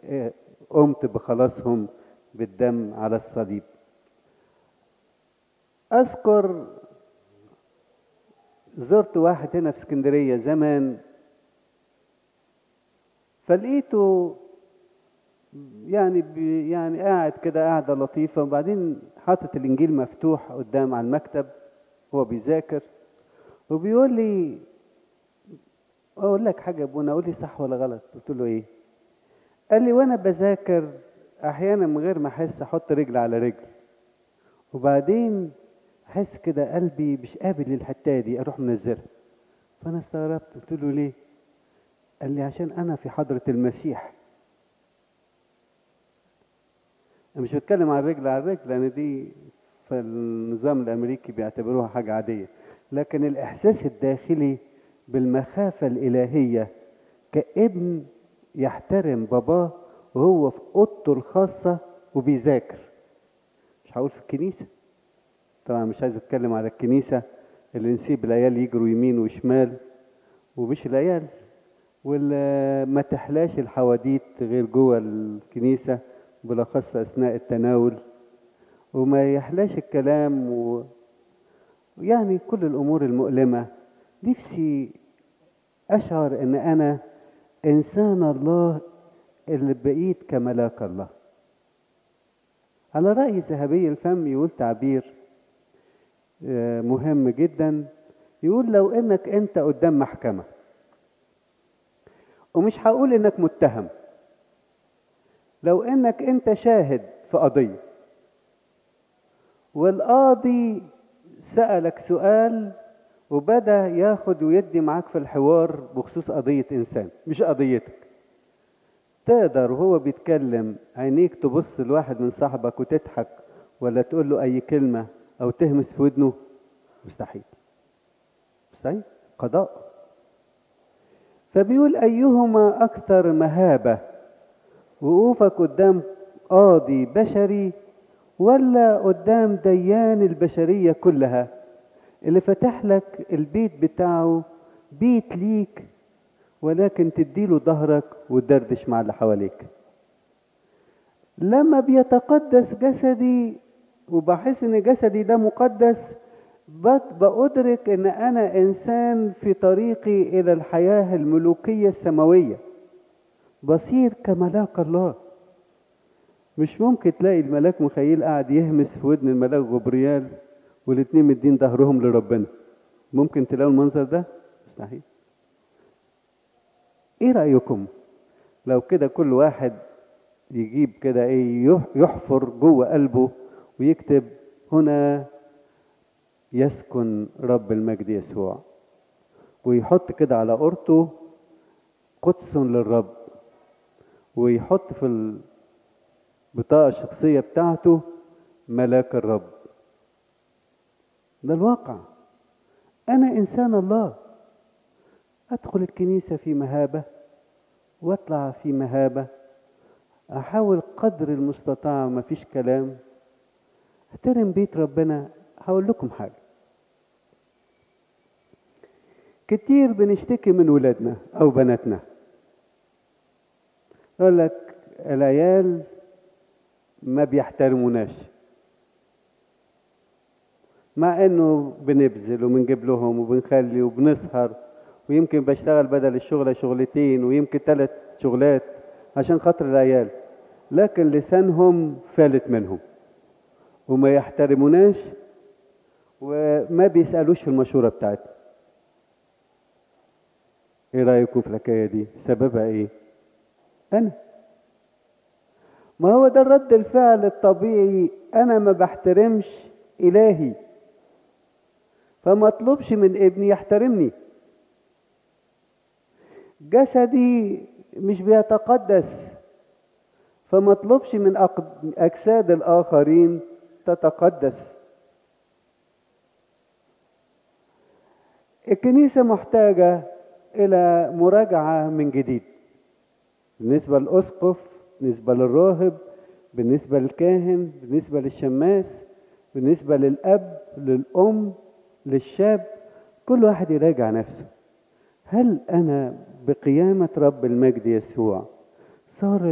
قمت بخلاصهم بالدم على الصليب اذكر زرت واحد هنا في اسكندريه زمان فلقيته يعني بي يعني قاعد كده قاعده لطيفه وبعدين حاطط الانجيل مفتوح قدام على المكتب هو بيذاكر وبيقول لي اقول لك حاجه يا ابونا قول لي صح ولا غلط قلت له ايه قال لي وانا بذاكر احيانا من غير ما احس احط رجل على رجل وبعدين احس كده قلبي مش قابل للحته دي اروح منزلها فانا استغربت قلت له ليه قال لي عشان انا في حضره المسيح انا مش بتكلم عن الرجل على الرجل لان دي في النظام الامريكي بيعتبروها حاجه عاديه لكن الاحساس الداخلي بالمخافه الالهيه كابن يحترم باباه وهو في اوضته الخاصه وبيذاكر مش هقول في الكنيسه طبعا مش عايز اتكلم على الكنيسه اللي نسيب العيال يجروا يمين وشمال ومش العيال واللي ما تحلاش الحواديت غير جوه الكنيسه بالاخص اثناء التناول وما يحلاش الكلام و... يعني كل الامور المؤلمه نفسي اشعر ان انا انسان الله اللي بقيت كملاك الله على راي ذهبي الفم يقول تعبير مهم جدا يقول لو انك انت قدام محكمه ومش هقول انك متهم لو انك انت شاهد في قضيه والقاضي سالك سؤال وبدا ياخد ويدي معاك في الحوار بخصوص قضيه انسان مش قضيتك تقدر وهو بيتكلم عينيك تبص لواحد من صاحبك وتضحك ولا تقول له اي كلمه او تهمس في ودنه مستحيل مستحيل قضاء فبيقول ايهما اكثر مهابه وقوفك قدام قاضي بشري ولا قدام ديان البشريه كلها اللي فتح لك البيت بتاعه بيت ليك ولكن تديله ظهرك وتدردش مع اللي حواليك لما بيتقدس جسدي وبحس ان جسدي ده مقدس بأدرك ان انا انسان في طريقي الى الحياة الملوكية السماوية بصير كملاك الله مش ممكن تلاقي الملاك مخيل قاعد يهمس في ودن الملاك غبريال والاتنين مدين ظهرهم لربنا ممكن تلاقوا المنظر ده مستحيل ايه رأيكم لو كده كل واحد يجيب كده ايه يحفر جوه قلبه ويكتب هنا يسكن رب المجد يسوع ويحط كده على قرطه قدس للرب ويحط في البطاقة الشخصية بتاعته ملاك الرب ده الواقع أنا إنسان الله أدخل الكنيسة في مهابة وأطلع في مهابة أحاول قدر المستطاع ما فيش كلام احترم بيت ربنا هقول لكم حاجة كتير بنشتكي من ولادنا أو بناتنا يقول لك العيال ما بيحترموناش مع انه بنبذل وبنجيب لهم وبنخلي وبنسهر ويمكن بشتغل بدل الشغلة شغلتين ويمكن ثلاث شغلات عشان خاطر العيال لكن لسانهم فالت منهم وما يحترموناش وما بيسألوش في المشورة بتاعتنا ايه رأيكم في الحكاية دي سببها ايه انا ما هو ده الرد الفعل الطبيعي انا ما بحترمش الهي فما اطلبش من ابني يحترمني جسدي مش بيتقدس فما اطلبش من اجساد الاخرين تتقدس الكنيسه محتاجه الى مراجعه من جديد بالنسبه للاسقف بالنسبه للراهب بالنسبه للكاهن بالنسبه للشماس بالنسبه للاب للام للشاب كل واحد يراجع نفسه هل انا بقيامه رب المجد يسوع صار